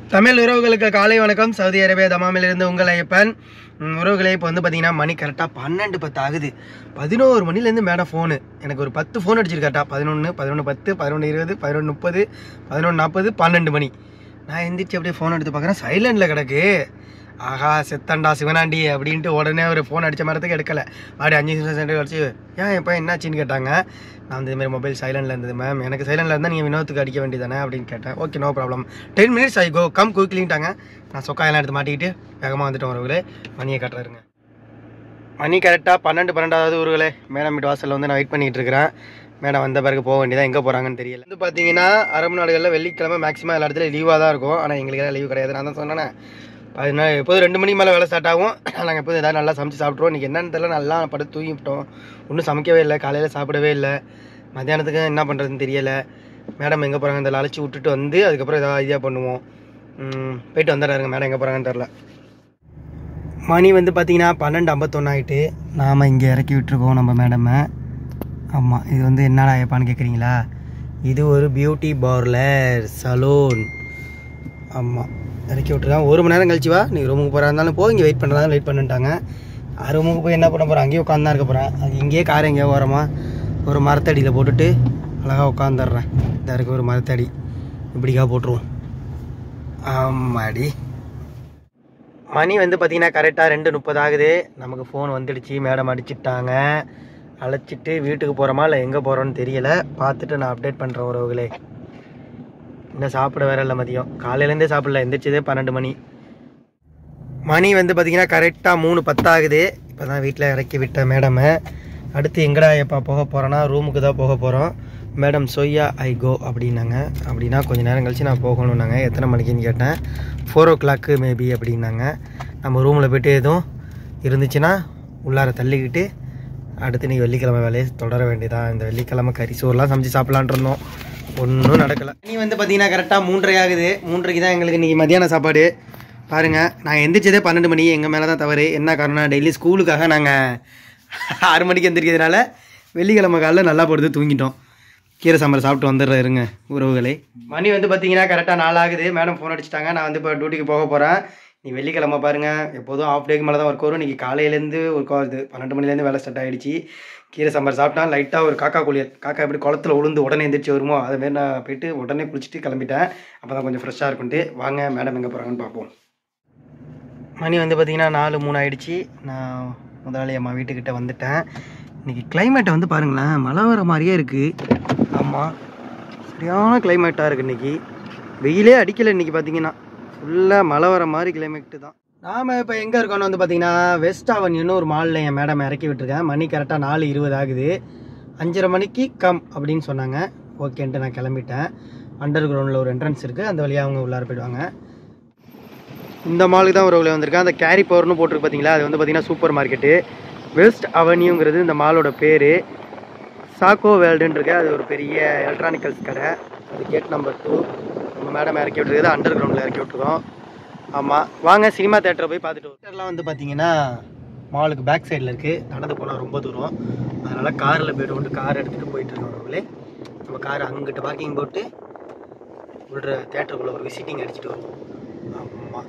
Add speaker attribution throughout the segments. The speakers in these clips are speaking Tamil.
Speaker 1: தமிழ் உறவுகளுக்கு காலை வணக்கம் சவுதி அரேபியா தமாமிலிருந்து உங்கள் ஐயப்பன் ம், உறவுகளே இப்போ வந்து பார்த்தீங்கன்னா மணி கரெக்டாக பன்னெண்டு பத்து ஆகுது பதினோரு மணிலேருந்து மேடம் ஃபோனு எனக்கு ஒரு பத்து ஃபோன் அடிச்சிருக்காட்டா பதினொன்று பதினொன்று பத்து பதினொன்று இருபது பதினொன்று முப்பது பதினொன்று நாற்பது பன்னெண்டு மணி நான் எந்திரிச்சு அப்படியே ஃபோன் எடுத்து பார்க்குறேன் சைலண்டில் கிடக்கு ஆஹா செத்தண்டா சிவனாண்டி அப்படின்ட்டு உடனே ஒரு ஃபோன் அடித்த மரத்துக்கு எடுக்கலை அப்படி அஞ்சு நிமிஷம் சென்டர் கழிச்சு ஏன் இப்போ என்னாச்சுன்னு கேட்டாங்க நான் வந்து இதுமாதிரி மொபைல் சைலண்டில் இருந்தது மேம் எனக்கு சைலண்டில் இருந்தால் நீங்கள் வினோத்துக்கு அடிக்க வேண்டியதானே அப்படின்னு கேட்டேன் okay no problem ten minutes I go come குயிக்லின்ட்டாங்க நான் சொக்காயெல்லாம் எடுத்து மாட்டிக்கிட்டு வேகமாக வந்துட்டேன் உறவுகளே மணியை கட்டுறாருங்க மணி கரெக்டாக பன்னெண்டு பன்னெண்டாவது ஊர்களே மேடம் வீட்டு வாசலில் வந்து நான் வெயிட் பண்ணிட்டு இருக்கிறேன் மேடம் வந்த பிறகு போக வேண்டியதா எங்கே போகிறாங்கன்னு தெரியல வந்து பார்த்தீங்கன்னா அரபு நாடுகளில் வெள்ளிக்கிழமை மேக்ஸிமம் எல்லா இடத்துலையும் லீவாக தான் இருக்கும் ஆனால் எங்களுக்கு எல்லாம் லீவு கிடையாது நான் தான் சொன்னேன் அதனால எப்போதும் ரெண்டு மணிக்கு மேலே வேலை ஸ்டார்ட் ஆகும் நாங்கள் எப்போதும் ஏதாவது நல்லா சமைச்சு சாப்பிட்ருவோம் இன்றைக்கி என்னன்னு தெரியல நல்லா படுத்து தூங்கிவிட்டோம் ஒன்றும் சமைக்கவே இல்லை காலையில் சாப்பிடவே இல்லை மத்தியானத்துக்கு என்ன பண்ணுறதுன்னு தெரியலை மேடம் எங்கே போகிறாங்க இந்த அழைச்சி விட்டுட்டு வந்து அதுக்கப்புறம் ஏதாவது ஐடியா பண்ணுவோம் ம், போயிட்டு வந்துடுறாருங்க மேடம் எங்கே போகிறாங்கன்னு தெரில மணி வந்து பார்த்தீங்கன்னா பன்னெண்டு ஐம்பத்தொன்று ஆகிட்டு நாம் இங்கே இறக்கி விட்டுருக்கோம் நம்ம மேடமை ஆமாம் இது வந்து என்னடா ஏப்பான்னு கேட்குறீங்களா இது ஒரு பியூட்டி பார்லர் சலூன் ஆமாம் இறக்கி விட்டுருக்கான் ஒரு மணி நேரம் கழிச்சு வா நீ ரூமுக்கு போகிறா இருந்தாலும் போ இங்கே வெயிட் பண்ணுறதா வெயிட் பண்ணிட்டாங்க ரூமுக்கு போய் என்ன பண்ண போகிறேன் அங்கேயே உட்காந்து தான் இருக்க போகிறேன் அது இங்கேயே கார் எங்கேயோ ஓரமாக ஒரு மரத்தடியில் போட்டுட்டு அழகாக உட்காந்துடுறேன் இந்த இருக்கு ஒரு மரத்தடி இப்படிக்கா போட்டுருவோம் ஆமாடி மணி வந்து பார்த்தீங்கன்னா கரெக்டாக ரெண்டு முப்பது ஆகுது நமக்கு ஃபோன் வந்துடுச்சு மேடம் அடிச்சிட்டாங்க அழைச்சிட்டு வீட்டுக்கு போகிறோமா இல்லை எங்கே போகிறோன்னு தெரியல பார்த்துட்டு நான் அப்டேட் பண்ணுறேன் உறவுகளே இன்னும் சாப்பிட வேற இல்லை மதியம் காலையிலேருந்தே சாப்பிடல எந்திரிச்சதே பன்னெண்டு மணி மணி வந்து பார்த்தீங்கன்னா கரெக்டாக மூணு பத்தாகுது இப்போ தான் வீட்டில் இறக்கி விட்ட மேடமை அடுத்து எங்கடா எப்போ போக போகிறோன்னா ரூமுக்கு தான் போக போகிறோம் மேடம் சொய்யா ஐ கோ அப்படின்னாங்க அப்படின்னா கொஞ்ச நேரம் கழிச்சு நான் போகணுன்னாங்க எத்தனை மணிக்குன்னு கேட்டேன் ஃபோர் ஓ கிளாக்கு மேபி அப்படின்னாங்க நம்ம ரூமில் போய்ட்டு எதுவும் இருந்துச்சுன்னா உள்ளார தள்ளிக்கிட்டு அடுத்து நீ வெள்ளிக்கிழமை வேலையை தொடர வேண்டியதான் இந்த வெள்ளிக்கிழமை கறி சோறுலாம் சமைச்சு சாப்பிட்லான் இருந்தோம் ஒன்றும் நடக்கலை நீ வந்து பார்த்தீங்கன்னா கரெக்டாக மூன்றரை ஆகுது மூன்றரைக்கு தான் எங்களுக்கு இன்றைக்கி மதியான சாப்பாடு பாருங்கள் நான் எந்திரிச்சதே பன்னெண்டு மணி எங்கள் மேலே தான் தவறு என்ன காரணம் டெய்லி ஸ்கூலுக்காக நாங்கள் ஆறு மணிக்கு எந்திரிக்கிறதுனால வெள்ளிக்கிழமை காலைல நல்லா படுத்து தூங்கிட்டோம் கீரை சாம்பார் சாப்பிட்டு வந்துடுறேன் இருங்க உறவுகளே மணி வந்து பார்த்தீங்கன்னா கரெக்டாக நாலாகுது மேடம் ஃபோன் அடிச்சிட்டாங்க நான் வந்து இப்போ டியூட்டிக்கு போக போகிறேன் நீ வெள்ளிக்கிழமை பாருங்கள் எப்போதும் ஆஃப் டேக்கு மேலே தான் ஒர்க் வரும் இன்றைக்கி காலையிலேருந்து ஒர்க் ஆகுது பன்னெண்டு மணிலேருந்து வேலை ஸ்டார்ட் ஆகிடுச்சு கீரை சாம்பார் சாப்பிட்டா லைட்டாக ஒரு காக்கா குளியல் காக்கா எப்படி குளத்துல உளுந்து உடனே எந்திரிச்சு வருமோ அதை மாரி நான் போயிட்டு உடனே குளிச்சுட்டு கிளம்பிட்டேன் அப்போ தான் கொஞ்சம் ஃப்ரெஷ்ஷாக இருக்குன்ட்டு வாங்க மேடம் எங்கே போகிறாங்கன்னு பார்ப்போம் மணி வந்து பார்த்திங்கன்னா நாலு மூணு ஆயிடுச்சு நான் முதலாளி அம்மா வீட்டுக்கிட்ட வந்துட்டேன் இன்றைக்கி climate வந்து பாருங்களேன் மழை வர மாதிரியே இருக்குது ஆமாம் சரியான கிளைமேட்டாக இருக்குது இன்றைக்கி வெயிலே அடிக்கலை இன்றைக்கி பார்த்தீங்கன்னா ஃபுல்லாக மழை வர மாதிரி கிளைமேட்டு தான் நாம் இப்போ எங்கே இருக்கோம்னு வந்து பார்த்தீங்கன்னா வெஸ்ட் அவன்யூன்னு ஒரு மாலில் என் மேடம் இறக்கி விட்டுருக்கேன் மணி கரெக்டாக நாலு இருபது ஆகுது அஞ்சரை மணிக்கு கம் அப்படின்னு சொன்னாங்க ஓகேன்ட்டு நான் கிளம்பிட்டேன் அண்டர் கிரவுண்டில் ஒரு என்ட்ரன்ஸ் இருக்குது அந்த வழியாக அவங்க உள்ளார போயிடுவாங்க இந்த மாலுக்கு தான் ஒரு வந்திருக்கேன் அந்த கேரி பவர்னு போட்டிருக்கு பார்த்தீங்களா அது வந்து பார்த்தீங்கன்னா சூப்பர் மார்க்கெட்டு வெஸ்ட் அவென்யூங்கிறது இந்த மாலோட பேர் சாக்கோ வேர்ல்டுன்னு இருக்கு அது ஒரு பெரிய எலக்ட்ரானிக்கல்ஸ் கடை அது கேட் நம்பர் டூ நம்ம மேடம் இறக்கி விட்டுருக்குது அண்டர் கிரவுண்டில் இறக்கி விட்டுருக்கோம் ஆமாம் வாங்க சினிமா தேட்டரை போய் பார்த்துட்டு தேட்டர்லாம் வந்து பார்த்தீங்கன்னா மாலுக்கு பேக் சைடில் இருக்குது நடந்து போனால் ரொம்ப தூரம் அதனால் காரில் போய்ட்டு கொண்டு கார் எடுத்துகிட்டு போயிட்டு இருக்கோம் நம்ம கார் அங்கிட்ட பார்க்கிங் போட்டு விடுற தேட்டருக்குள்ளே ஒரு விசிட்டிங் அடிச்சுட்டு வருவோம் ஆமாம்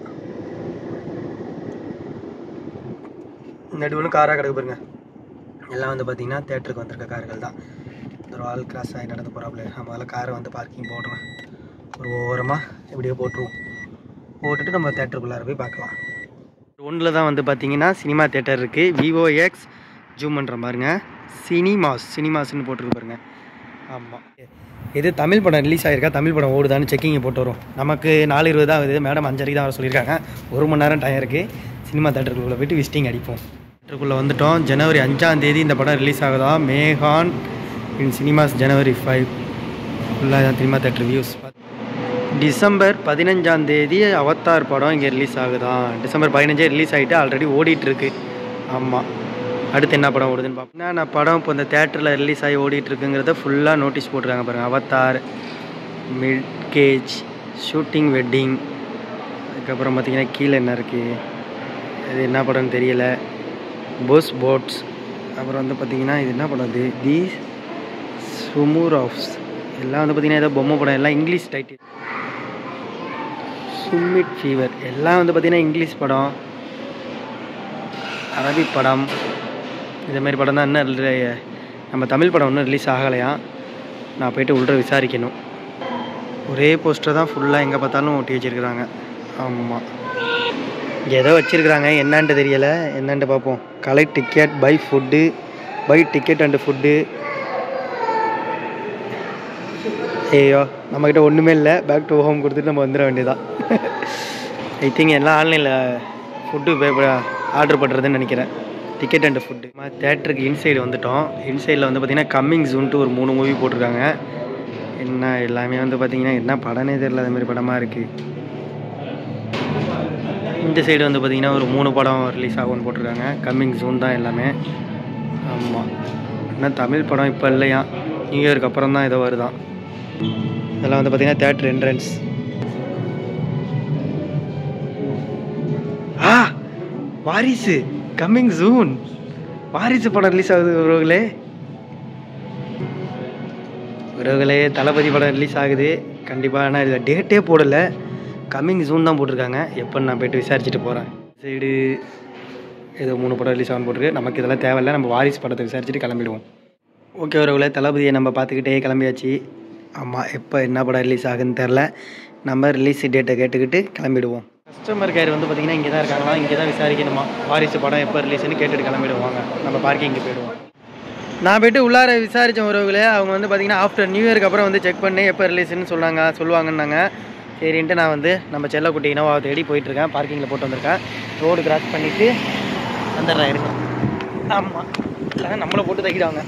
Speaker 1: நடுவில் காராக கிடக்கு பாருங்க எல்லாம் வந்து பார்த்தீங்கன்னா தேட்டருக்கு வந்திருக்க கார்கள் தான் இந்த ராயல் கிராஸ் ஆகி நடந்து போகிறாப்புல நம்ம அதில் காரை வந்து பார்க்கிங் போடுறேன் ஒரு ஓரமாக இப்படியே போட்டுருவோம் போட்டுட்டு நம்ம தேட்டருக்குள்ளார போய் பார்க்கலாம் ஒன்றில் தான் வந்து பார்த்தீங்கன்னா சினிமா தேட்டர் இருக்குது விவோ எக்ஸ் ஜூம் பண்ணுற பாருங்க சினிமாஸ் சினிமாஸ்னு போட்டிருக்கு பாருங்க ஆமாம் இது தமிழ் படம் ரிலீஸ் ஆகிருக்கா தமிழ் படம் ஓடுதான்னு செக்கிங்கை போட்டு வரும் நமக்கு நாலு இருபது தான் ஆகுது மேடம் அஞ்சரைக்கு தான் வர சொல்லியிருக்காங்க ஒரு மணி நேரம் டைம் இருக்குது சினிமா தேட்டருக்குள்ளே போயிட்டு விசிட்டிங் அடிப்போம் தேட்டருக்குள்ளே வந்துட்டோம் ஜனவரி அஞ்சாம் தேதி இந்த படம் ரிலீஸ் ஆகுதா மேகான் இன் சினிமாஸ் ஜனவரி ஃபைவ் ஃபுல்லாக சினிமா தேட்டர் வியூஸ் டிசம்பர் பதினஞ்சாம் தேதி அவத்தார் படம் இங்கே ரிலீஸ் ஆகுதான் டிசம்பர் பதினஞ்சே ரிலீஸ் ஆகிட்டு ஆல்ரெடி ஓடிட்டு இருக்கு ஆமாம் அடுத்து என்ன படம் ஓடுதுன்னு பார்ப்போம் என்னென்ன படம் இப்போ இந்த தேட்டரில் ரிலீஸ் ஆகி ஓடிட்டு இருக்குங்கிறத ஃபுல்லாக நோட்டீஸ் போட்டிருக்காங்க பாருங்கள் அவத்தார் மிட் கேஜ் ஷூட்டிங் வெட்டிங் அதுக்கப்புறம் பார்த்தீங்கன்னா கீழே என்ன இருக்குது இது என்ன படம்னு தெரியல போஸ் போட்ஸ் அப்புறம் வந்து பார்த்தீங்கன்னா இது என்ன படம் இது தி சுமூர் ஆஃப்ஸ் எல்லாம் வந்து பார்த்தீங்கன்னா ஏதோ பொம்மை படம் எல்லாம் இங்கிலீஷ் டைட்டில் சுமிட் ஃபீவர் எல்லாம் வந்து பார்த்திங்கன்னா இங்கிலீஷ் படம் அரபிக் படம் இந்த மாதிரி படம் தான் இன்னும் ரிலே- நம்ம தமிழ் படம் இன்னும் ரிலீஸ் ஆகலையா நான் போயிட்டு உள்ள விசாரிக்கணும் ஒரே போஸ்டர் தான் ஃபுல்லாக எங்கே பார்த்தாலும் ஒட்டி வச்சிருக்கிறாங்க ஆமாம் இங்கே ஏதோ வச்சுருக்குறாங்க என்னான்ட்டு தெரியலை என்னன்ட்டு பார்ப்போம் collect ticket by food by ticket and food ஐயோ நம்மக்கிட்ட ஒன்றுமே இல்லை பேக் டு ஹோம் கொடுத்துட்டு நம்ம வந்துட வேண்டியதான் ஐ திங்க் எல்லாம் ஆன்லைனில் ஃபுட்டு ஆர்டர் பண்ணுறதுன்னு நினைக்கிறேன் டிக்கெட் அண்ட் ஃபுட்டு தேட்டருக்கு இன்சைடு வந்துட்டோம் இன்சைடில் வந்து பார்த்திங்கன்னா கம்மிங் ஜூன்ட்டு ஒரு மூணு மூவி போட்டிருக்காங்க என்ன எல்லாமே வந்து பார்த்திங்கன்னா என்ன படமே தெரியல அது மாதிரி படமாக இருக்குது இந்த சைடு வந்து பார்த்திங்கன்னா ஒரு மூணு படம் ரிலீஸ் ஆகும்னு போட்டிருக்காங்க கம்மிங் ஜூன் தான் எல்லாமே ஆமாம் ஆனால் தமிழ் படம் இப்போ இல்லையா நியூ இயருக்கு அப்புறம் தான் ஏதோ வருதான் இதெல்லாம் வந்து பார்த்திங்கன்னா தேட்டர் என்ட்ரன்ஸ் ஆ வாரிசு கம்மிங் ஜூன் வாரிசு படம் ரிலீஸ் ஆகுது உறவுகளே உறவுகளே தளபதி படம் ரிலீஸ் ஆகுது கண்டிப்பாக ஆனால் இதில் டேட்டே போடலை கம்மிங் ஜூன் தான் போட்டிருக்காங்க எப்போன்னு நான் போயிட்டு விசாரிச்சுட்டு போகிறேன் சைடு ஏதோ மூணு படம் ரிலீஸ் ஆகும் போட்டிருக்கு நமக்கு இதெல்லாம் தேவையில்லை நம்ம வாரிசு படத்தை விசாரிச்சுட்டு கிளம்பிடுவோம் ஓகே உறவுகளே தளபதியை நம்ம பார்த்துக்கிட்டே கிளம்பியாச்சு ஆமாம் எப்போ என்ன படம் ரிலீஸ் ஆகுதுன்னு தெரில நம்ம ரிலீஸ் டேட்டை கேட்டுக்கிட்டு கிளம்பிடுவோம் கஸ்டமர் கேர் வந்து பார்த்திங்கன்னா இங்கே தான் இருக்காங்களா இங்கே தான் விசாரிக்கணுமா வாரிசு படம் எப்போ ரிலீஸ்னு கேட்டுட்டு கிளம்பிடுவாங்க நம்ம பார்க்கிங்க்கு போயிடுவோம் நான் போயிட்டு உள்ளார விசாரித்தேன் உறவுகளே அவங்க வந்து பார்த்திங்கன்னா ஆஃப்டர் நியூ இயருக்கு அப்புறம் வந்து செக் பண்ணி எப்போ ரிலீஸ்னு சொன்னாங்க சொல்லுவாங்கன்னாங்க சரின்ட்டு நான் வந்து நம்ம செல்லக்குட்டி இனோவா தேடி போயிட்டுருக்கேன் பார்க்கிங்கில் போட்டு வந்திருக்கேன் ரோடு கிராஸ் பண்ணிவிட்டு வந்துடுறேன் இருக்கு ஆமாம் இல்லைன்னா நம்மளை போட்டு தைக்கிடுவாங்க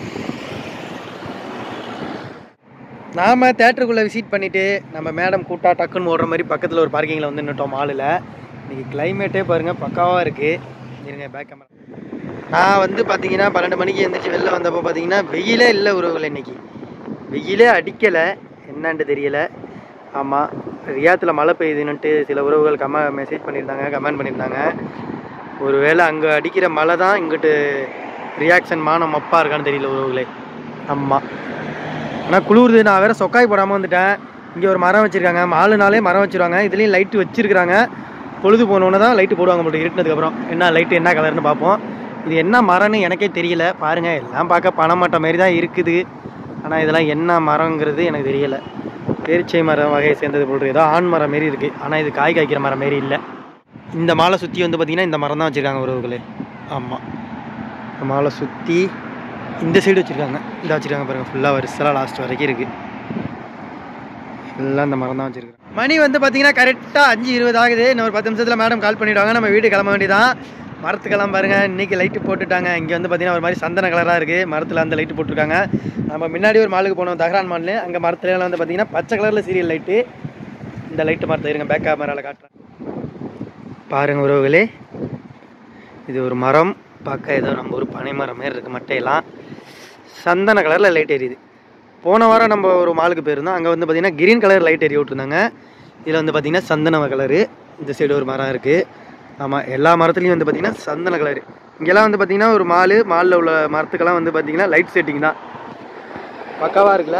Speaker 1: நாம் தேட்டருக்குள்ளே விசிட் பண்ணிவிட்டு நம்ம மேடம் கூட்டா டக்குன்னு ஓடுற மாதிரி பக்கத்தில் ஒரு பார்க்கிங்கில் வந்து நின்றுட்டோம் மாலில் இன்றைக்கி கிளைமேட்டே பாருங்கள் பக்காவாக இருக்குது இருங்க பேக் கேமரா நான் வந்து பார்த்தீங்கன்னா பன்னெண்டு மணிக்கு எழுந்திரிச்சு வெளில வந்தப்போ பார்த்தீங்கன்னா வெயிலே இல்லை உறவுகள் இன்னைக்கு வெயிலே அடிக்கலை என்னன்ட்டு தெரியல ஆமாம் ரியாத்தில் மழை பெய்யுதுன்னுட்டு சில உறவுகள் கம மெசேஜ் பண்ணியிருந்தாங்க கமெண்ட் பண்ணியிருந்தாங்க ஒருவேளை அங்கே அடிக்கிற மழை தான் இங்கிட்டு ரியாக்ஷன் மானம் மப்பாக இருக்கான்னு தெரியல உறவுகளே ஆமாம் ஆனால் குளிருது நான் வேறு சொக்காய் போடாமல் வந்துட்டேன் இங்கே ஒரு மரம் வச்சுருக்காங்க மாலு நாளே மரம் வச்சுருவாங்க இதுலேயும் லைட்டு வச்சுருக்காங்க பொழுது போனோன்னு தான் லைட்டு போடுவாங்க மட்டும் இருட்டினதுக்கப்புறம் என்ன லைட்டு என்ன கலர்னு பார்ப்போம் இது என்ன மரம்னு எனக்கே தெரியல பாருங்கள் எல்லாம் பார்க்க பனைமட்டை மாதிரி தான் இருக்குது ஆனால் இதெல்லாம் என்ன மரங்கிறது எனக்கு தெரியல பேரிச்சை மரம் வகையை சேர்ந்தது போல் ஏதோ ஆண் மரம் மாரி இருக்குது ஆனால் இது காய் காய்க்கிற மரம் மாரி இல்லை இந்த மாலை சுற்றி வந்து பார்த்திங்கன்னா இந்த மரம் தான் வச்சுருக்காங்க உறவுகளே ஆமாம் இந்த மாலை சுற்றி இந்த சைடு வச்சுருக்காங்க இந்த வச்சுருக்காங்க பாருங்கள் ஃபுல்லாக வரிசலாக லாஸ்ட் வரைக்கும் இருக்குது எல்லாம் இந்த மரம் தான் வச்சுருக்காங்க மணி வந்து பார்த்தீங்கன்னா கரெக்டாக அஞ்சு இருபது ஆகுது இன்னும் ஒரு பத்து நிமிஷத்தில் மேடம் கால் பண்ணிவிடுவாங்க நம்ம வீடு கிளம்ப வேண்டியதான் மரத்துக்கெல்லாம் பாருங்கள் இன்றைக்கி லைட்டு போட்டுட்டாங்க இங்கே வந்து பார்த்தீங்கன்னா ஒரு மாதிரி சந்தன கலராக இருக்குது மரத்தில் அந்த லைட்டு போட்டிருக்காங்க நம்ம முன்னாடி ஒரு மாலுக்கு போனோம் தஹரான் மால் அங்கே மரத்துல எல்லாம் வந்து பார்த்தீங்கன்னா பச்சை கலரில் சீரியல் லைட்டு இந்த லைட்டு மரத்தில் இருங்க பேக் கேமராவில் காட்டுறேன் பாருங்க உறவுகளே இது ஒரு மரம் பார்க்க ஏதோ நம்ம ஒரு பனை மரம் மாரி இருக்குது மட்டையெல்லாம் சந்தன கலரில் லைட் எரியுது போன வாரம் நம்ம ஒரு மாலுக்கு போயிருந்தோம் அங்கே வந்து பார்த்திங்கன்னா கிரீன் கலர் லைட் எரிய விட்ருந்தாங்க இதில் வந்து பார்த்திங்கன்னா சந்தன கலரு இந்த சைடு ஒரு மரம் இருக்குது ஆமாம் எல்லா மரத்துலேயும் வந்து பார்த்திங்கன்னா சந்தன கலரு இங்கெல்லாம் வந்து பார்த்திங்கன்னா ஒரு மாலு மாலில் உள்ள மரத்துக்கெல்லாம் வந்து பார்த்திங்கன்னா லைட் செட்டிங் தான் பக்காவாக இருக்குல்ல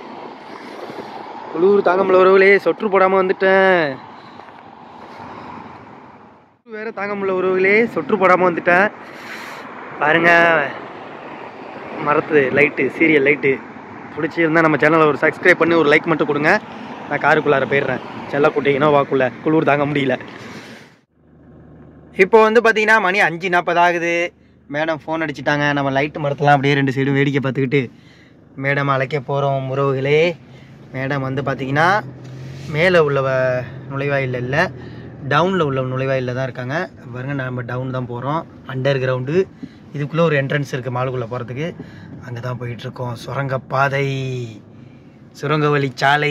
Speaker 1: குளிர் தாங்க முடியல உறவுகளே சொற்று போடாமல் வந்துட்டேன் வேற தாங்க முடியல உறவுகளே சொற்று போடாமல் வந்துட்டேன் பாருங்க மரத்து லைட்டு சீரியல் லைட்டு பிடிச்சிருந்தா நம்ம சேனலை ஒரு சப்ஸ்கிரைப் பண்ணி ஒரு லைக் மட்டும் கொடுங்க நான் காருக்குள்ளார போயிடுறேன் செல்லக்குட்டி இனோவாக்குள்ள குளிர் தாங்க முடியல இப்போ வந்து பார்த்தீங்கன்னா மணி அஞ்சு நாற்பது ஆகுது மேடம் ஃபோன் அடிச்சிட்டாங்க நம்ம லைட்டு மரத்தெல்லாம் அப்படியே ரெண்டு சைடும் வேடிக்கை பார்த்துக்கிட்டு மேடம் அழைக்க போகிறோம் உறவுகளே மேடம் வந்து பார்த்தீங்கன்னா மேலே உள்ள வ- நுழைவாயில்ல இல்லை டவுனில் உள்ள நுழைவாயிலில் தான் இருக்காங்க பாருங்க நம்ம டவுன் தான் போகிறோம் அண்டர் கிரவுண்டு இதுக்குள்ளே ஒரு என்ட்ரன்ஸ் இருக்குது மாலுக்குள்ளே போகிறதுக்கு அங்கே தான் போயிட்டுருக்கோம் சுரங்கப்பாதை சுரங்க வழி சாலை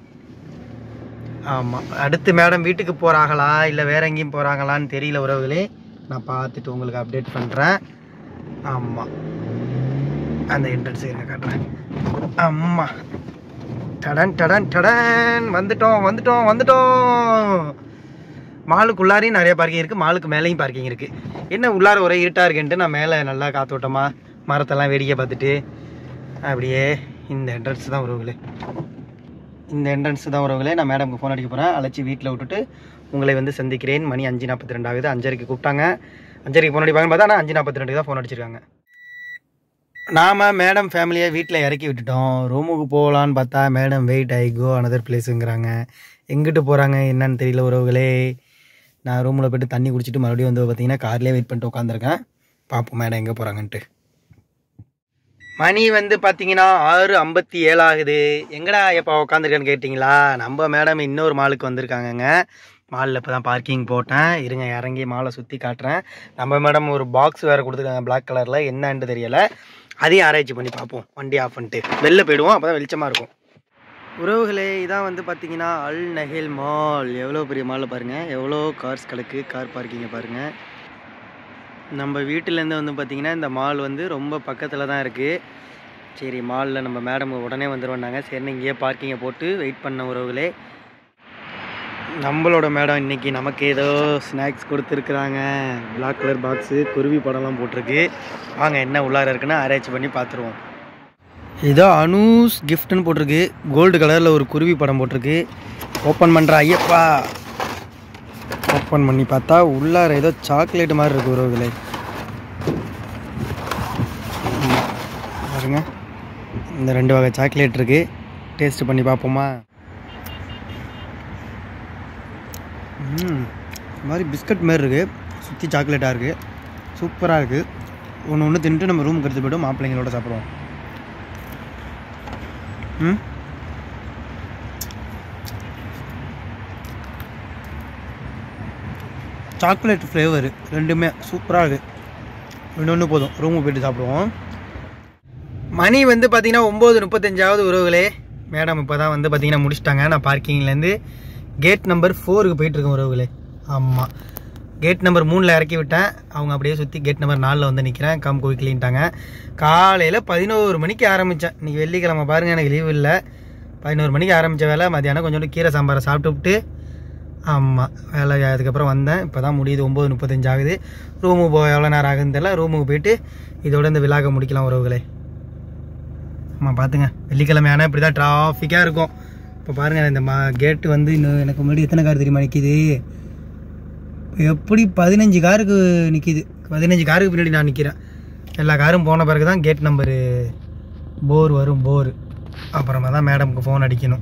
Speaker 1: ஆமாம் அடுத்து மேடம் வீட்டுக்கு போகிறாங்களா இல்லை வேற எங்கேயும் போகிறாங்களான்னு தெரியல உறவுகளே நான் பார்த்துட்டு உங்களுக்கு அப்டேட் பண்ணுறேன் ஆமாம் அந்த என்ட்ரன்ஸ் இருங்க காட்டுறேன் ஆமாம் டடன் டடன் டடன் வந்துட்டோம் வந்துட்டோம் வந்துட்டோம் மாலுக்குள்ளாரையும் நிறைய பார்க்கிங் இருக்குது மாலுக்கு மேலேயும் பார்க்கிங் இருக்குது என்ன உள்ளார ஒரே இருட்டாக இருக்குன்ட்டு நான் மேலே நல்லா காத்தோட்டமாக மரத்தெல்லாம் வேடிக்கை பார்த்துட்டு அப்படியே இந்த என்ட்ரன்ஸ் தான் உறவுகளே இந்த என்ட்ரன்ஸ் தான் உறவுகளே நான் மேடம்க்கு ஃபோன் அடிக்க போகிறேன் அழைச்சி வீட்டில் விட்டுட்டு உங்களை வந்து சந்திக்கிறேன் மணி அஞ்சு நாற்பத்தி ரெண்டு ஆகுது அஞ்சரைக்கு கூப்பிட்டாங்க அஞ்சரைக்கு ஃபோன் அடிப்பாங்கன்னு பார்த்தா ஆனால் அஞ்சு நாற்பத்தி ரெண்டுக்கு தான் ஃபோன் அடிச்சிருக்காங்க நாம் மேடம் ஃபேமிலியை வீட்டில் இறக்கி விட்டுட்டோம் ரூமுக்கு போகலான்னு பார்த்தா madam wait I go another பிளேஸுங்கிறாங்க எங்கிட்டு போகிறாங்க என்னன்னு தெரியல உறவுகளே நான் ரூமில் போய்ட்டு தண்ணி குடிச்சிட்டு மறுபடியும் வந்து பார்த்தீங்கன்னா கார்லேயே வெயிட் பண்ணிட்டு உட்காந்துருக்கேன் பார்ப்போம் மேடம் எங்கே போகிறாங்கன்ட்டு மணி வந்து பார்த்தீங்கன்னா ஆறு ஐம்பத்தி ஏழு ஆகுது எங்கடா எப்போ உட்காந்துருக்கேன்னு கேட்டிங்களா நம்ம மேடம் இன்னொரு மாலுக்கு வந்திருக்காங்கங்க மாலில் இப்போ தான் பார்க்கிங் போட்டேன் இருங்க இறங்கி மாலை சுற்றி காட்டுறேன் நம்ம மேடம் ஒரு பாக்ஸ் வேறு கொடுத்துருக்காங்க பிளாக் கலரில் என்னன்னு தெரியலை அதையும் ஆராய்ச்சி பண்ணி பார்ப்போம் வண்டி ஆஃப் பண்ணிட்டு வெளில போயிடுவோம் அப்போ தான் வெளிச்சமாக இருக்கும் உறவுகளே இதான் வந்து பார்த்தீங்கன்னா அல் நஹில் மால் எவ்வளோ பெரிய மாலில் பாருங்கள் எவ்வளோ கார்ஸ் கிடக்கு கார் பார்க்கிங்கை பாருங்கள் நம்ம வீட்டிலேருந்து வந்து பார்த்திங்கன்னா இந்த மால் வந்து ரொம்ப பக்கத்தில் தான் இருக்குது சரி மாலில் நம்ம மேடம் உடனே வந்துருவாங்க சரின்னு இங்கேயே பார்க்கிங்கை போட்டு வெயிட் பண்ண உறவுகளே நம்மளோட மேடம் இன்னைக்கு நமக்கு ஏதோ ஸ்நாக்ஸ் கொடுத்துருக்குறாங்க பிளாக் கலர் பாக்ஸு குருவி படம்லாம் போட்டிருக்கு வாங்க என்ன உள்ளார இருக்குன்னு ஆராய்ச்சி பண்ணி பார்த்துருவோம் ஏதோ அனூஸ் கிஃப்ட்னு போட்டிருக்கு கோல்டு கலரில் ஒரு குருவி படம் போட்டிருக்கு ஓப்பன் பண்ணுற ஐயப்பா ஓப்பன் பண்ணி பார்த்தா உள்ளார ஏதோ சாக்லேட் மாதிரி இருக்கு உறவுகளே ம், பாருங்க இந்த ரெண்டு வகை சாக்லேட் இருக்கு டேஸ்ட் பண்ணி பார்ப்போமா ம் இந்த மாதிரி பிஸ்கட் மாதிரி இருக்குது சுற்றி சாக்லேட்டாக இருக்குது சூப்பராக இருக்குது ஒன்று ஒன்று தின்ட்டு நம்ம ரூமுக்கு எடுத்து போய்ட்டு மாப்பிள்ளைங்களோட சாப்பிடுவோம் ம் சாக்லேட் ஃப்ளேவர் ரெண்டுமே சூப்பராக இருக்குது இன்னொன்று போதும் ரூமுக்கு போயிட்டு சாப்பிடுவோம் மணி வந்து பார்த்தீங்கன்னா ஒம்பது முப்பத்தஞ்சாவது உறவுகளே மேடம் இப்போ தான் வந்து பார்த்தீங்கன்னா முடிச்சிட்டாங்க நான் பார்க்கிங்லேருந்து கேட் நம்பர் ஃபோருக்கு போயிட்டுருக்கேன் உறவுகளே ஆமாம் கேட் நம்பர் மூணில் இறக்கி விட்டேன் அவங்க அப்படியே சுற்றி கேட் நம்பர் நாலில் வந்து நிற்கிறேன் கம் கோவிக்கிலின்ட்டாங்க காலையில் பதினோரு மணிக்கு ஆரம்பித்தேன் இன்றைக்கி வெள்ளிக்கிழமை பாருங்கள் எனக்கு லீவு இல்லை பதினோரு மணிக்கு ஆரம்பித்த வேலை மத்தியானம் கொஞ்சோண்டு கீரை சாம்பாரை சாப்பிட்டுவிட்டு ஆமாம் வேலை அதுக்கப்புறம் வந்தேன் இப்போ தான் முடியுது ஒம்பது முப்பத்தஞ்சு ஆகுது ரூமுக்கு போக எவ்வளோ நேரம் ஆகுதுன்னு தெரியல ரூமுக்கு போயிட்டு இதோட இந்த விழாக்க முடிக்கலாம் உறவுகளே ஆமாம் பார்த்துங்க வெள்ளிக்கிழமை ஆனால் இப்படி தான் டிராஃபிக்காக இருக்கும் இப்போ பாருங்கள் இந்த மா கேட்டு வந்து இன்னும் எனக்கு முன்னாடி எத்தனை கார் தெரியுமா நிற்கிது எப்படி பதினஞ்சு காருக்கு நிற்கிது பதினஞ்சு காருக்கு பின்னாடி நான் நிற்கிறேன் எல்லா காரும் போன பிறகு தான் கேட் நம்பரு போர் வரும் போர் அப்புறமா தான் மேடம்க்கு ஃபோன் அடிக்கணும்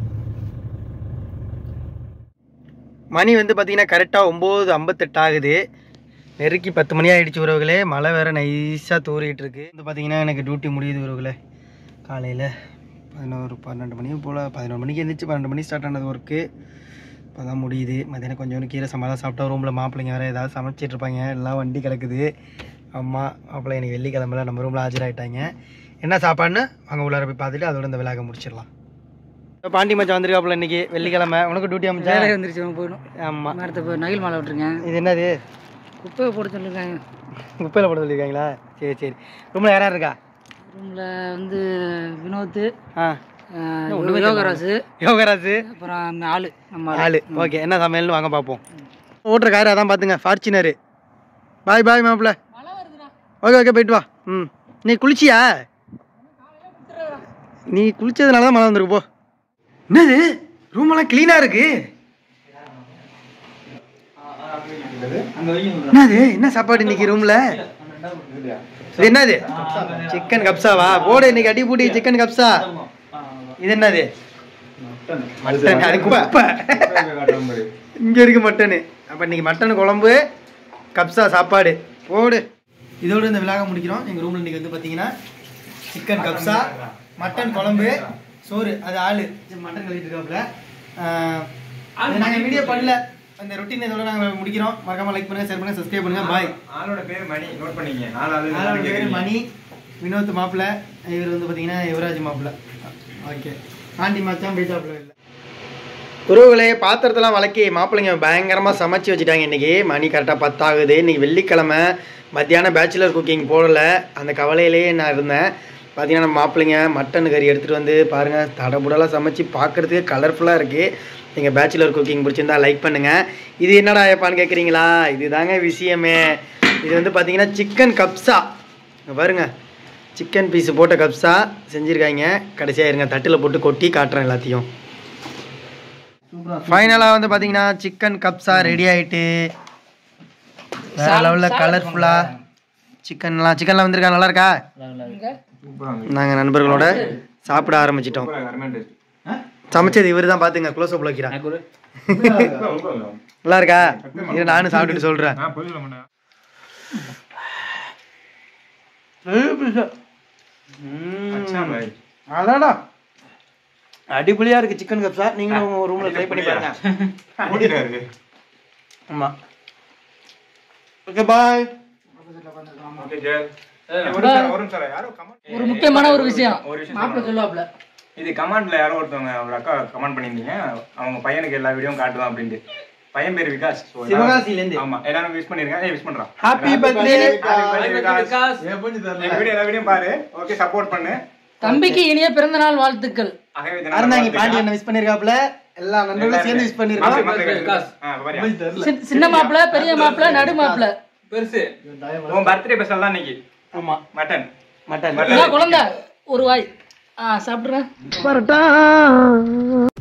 Speaker 1: மணி வந்து பார்த்தீங்கன்னா கரெக்டாக ஒம்பது ஐம்பத்தெட்டு ஆகுது நெருக்கி பத்து மணி ஆகிடுச்சு உறவுகளே மழை வேறு நைஸாக தூறிட்டு இருக்கு வந்து பார்த்தீங்கன்னா எனக்கு டியூட்டி முடியுது உறவுகளே காலையில் பதினோரு பன்னெண்டு மணி போல் பதினோரு மணிக்கு எழுந்திரிச்சு பன்னெண்டு மணி ஸ்டார்ட் ஆனது ஒர்க்கு இப்போ தான் முடியுது மத்தியானம் கொஞ்சோண்டு கீரை சம்பளம் சாப்பிட்டா ரூமில் மாப்பிள்ளைங்க வேறு ஏதாவது சமைச்சிட்டு இருப்பாங்க எல்லாம் வண்டி கிடக்குது அம்மா மாப்பிள்ளை எனக்கு வெள்ளிக்கிழமைல நம்ம ரூமில் ஆஜராயிட்டாங்க என்ன சாப்பாடுன்னு அங்கே உள்ளார போய் பார்த்துட்டு அதோட இந்த விழாக்க முடிச்சிடலாம் பாண்டி மச்சான் வந்திருக்காப்புல இன்னைக்கு வெள்ளிக்கிழமை உனக்கு டியூட்டி அமைச்சா
Speaker 2: வேலை வந்துருச்சு அவங்க போயிடும்
Speaker 1: ஆமாம்
Speaker 2: மரத்தை போய் நகில் மாலை விட்டுருக்கேன்
Speaker 1: இது என்னது
Speaker 2: குப்பையை போட சொல்லியிருக்காங்க
Speaker 1: குப்பையில் போட சொல்லியிருக்காங்களா சரி சரி ரூமில் யார் யார் இருக்கா
Speaker 2: ரூமில் வந்து வினோத்
Speaker 1: ஆ
Speaker 2: ஆஹ், யோகராஜ்
Speaker 1: யோகராஜ்
Speaker 2: அப்புறம் ஆளு நம்ம ஆளு.
Speaker 1: ஆளு ஓகே என்ன சமையல்னு வாங்க பார்ப்போம் ஓட்டுற கார் அதான் பார்த்துங்க ஃபார்ச்சுனரு பாய் பாய் மாப்பிள்ள ஓகே ஓகே போயிட்டு வா ம் நீ குளிச்சியா நீ குளிச்சதுனால தான் மழை வந்திருக்கு போ என்னது ரூமெல்லாம் க்ளீனாக இருக்கு என்னது என்ன சாப்பாடு இன்னைக்கு ரூமில் இது என்னது சிக்கன் கப்சாவா போடு இன்னைக்கு அடி பூட்டி சிக்கன் கப்சா இது என்னது மட்டன் அது குப்பை இங்க இருக்கு மட்டனு அப்ப இன்னைக்கு மட்டன் குழம்பு கப்சா சாப்பாடு போடு இதோட இந்த விழாக முடிக்கிறோம் எங்க ரூம்ல இன்னைக்கு வந்து பாத்தீங்கன்னா சிக்கன் கப்சா மட்டன் குழம்பு சோறு அது ஆளு இது மட்டன் கழிட்டு இருக்காப்புல ஆஹ், இது நாங்க வீடியோ பண்ணல அந்த ரொட்டீன் இதோட நாங்க முடிக்கிறோம் மறக்காம லைக் பண்ணுங்க ஷேர் பண்ணுங்க சப்ஸ்கிரைப் பண்ணுங்க பாய்
Speaker 3: ஆளோட பேர் மணி நோட் பண்ணிக்க நாலு ஆளு
Speaker 1: ஆளோட பேரு மணி வினோத் மாப்பிள்ள இவர் வந்து பாத்தீங்கன்னா யுவராஜ் மாப்பிள்ள ஓகே ஆண்டி மச்சான் பேச்சாப்புல இல்லை உறவுகளே பாத்திரத்தெல்லாம் வளக்கி மாப்பிள்ளைங்க பயங்கரமாக சமைச்சு வச்சுட்டாங்க இன்றைக்கி மணி கரெக்டாக பத்தாகுது இன்றைக்கி வெள்ளிக்கிழமை மத்தியானம் பேச்சுலர் குக்கிங் போடல அந்த கவலையிலேயே நான் இருந்தேன் பார்த்தீங்கன்னா நம்ம மாப்பிள்ளைங்க மட்டன் கறி எடுத்துகிட்டு வந்து பாருங்கள் தடபுடலாக சமைச்சு பார்க்குறதுக்கு கலர்ஃபுல்லாக இருக்குது நீங்கள் பேச்சுலர் குக்கிங் பிடிச்சிருந்தா லைக் பண்ணுங்கள் இது என்னடா ஏப்பான்னு கேட்குறீங்களா இதுதாங்க விஷயமே இது வந்து பார்த்தீங்கன்னா சிக்கன் கப்ஸா இங்க பாருங்க சிக்கன் பீஸ் போட்ட கப்ஸா செஞ்சுருக்காங்க கடைசியாக இருங்க தட்டில் போட்டு கொட்டி காட்டுறேன் எல்லாத்தையும் ஃபைனலாக வந்து பார்த்தீங்கன்னா சிக்கன் கப்ஸா ரெடி ஆயிட்டு வேற லெவலில் கலர்ஃபுல்லாக சிக்கன்லாம் சிக்கன்லாம் வந்திருக்கா நல்லா இருக்கா நாங்கள் நண்பர்களோட சாப்பிட ஆரம்பிச்சிட்டோம் சமைச்சது இவர் தான் பார்த்துங்க க்ளோஸ் அப்பில் வைக்கிறான் நல்லா இருக்கா இது நானும் சாப்பிட்டுட்டு சொல்கிறேன் அடாடா அடிப்பொலியாக இருக்குது சிக்கன் கப்ஸா நீங்களும் உங்கள் ரூமில் ட்ரை பண்ணி பாருங்க ஆமாம் ஓகே பாய்
Speaker 2: ஒரு முக்கியமான ஒரு விஷயம்
Speaker 3: ஒரு விஷயம்
Speaker 2: மாப்பிள்ளை சொல்லுவாப்ல
Speaker 3: இது கமெண்ட்ல யாரோ ஒருத்தவங்க ஒரு அக்கா கமெண்ட் பண்ணியிருந்தீங்க அவங்க பையனுக்கு எல்லா வீடியோவும் காட்டுவான் அப்படின்ட்டு பையன் பேர் விகாஸ் So, எல்லாரும்-
Speaker 1: சிவகாசியிலேருந்து.
Speaker 3: ஆமா எல்லாரும் விஷ் பண்ணிருங்க ஏய் விஷ் பண்றான்
Speaker 1: ஹாப்பி பர்த்டே
Speaker 3: விகாஸ் என் வீடியோ எல்லா வீடியோ பாரு ஓகே சப்போர்ட் பண்ணு
Speaker 2: தம்பிக்கு இனிய பிறந்த நாள் வாழ்த்துக்கள்
Speaker 3: ஆகவே இதனால
Speaker 1: அறந்தாங்க
Speaker 3: வாழ்த்துக்கள்.
Speaker 1: பாண்டி என்ன விஷ் பண்ணிருக்காப்ல எல்லா நண்பர்களும் சேர்ந்து விஷ்
Speaker 3: மாத்தி,
Speaker 1: பண்ணிருக்கோம்
Speaker 3: மாத்தி, ஆ, பாரியா?
Speaker 2: சி- சின்ன மாப்பிள்ளை பெரிய மாப்பிள்ளை நடு மாப்பிள்ளை
Speaker 3: உன் பர்த்டே ஸ்பெஷல் தான் இன்னைக்கு
Speaker 1: ஆமா
Speaker 3: மட்டன்
Speaker 1: மட்டன்
Speaker 2: இதான் குழந்தை ஒரு வாய் ஆ சாப்பிட்றேன்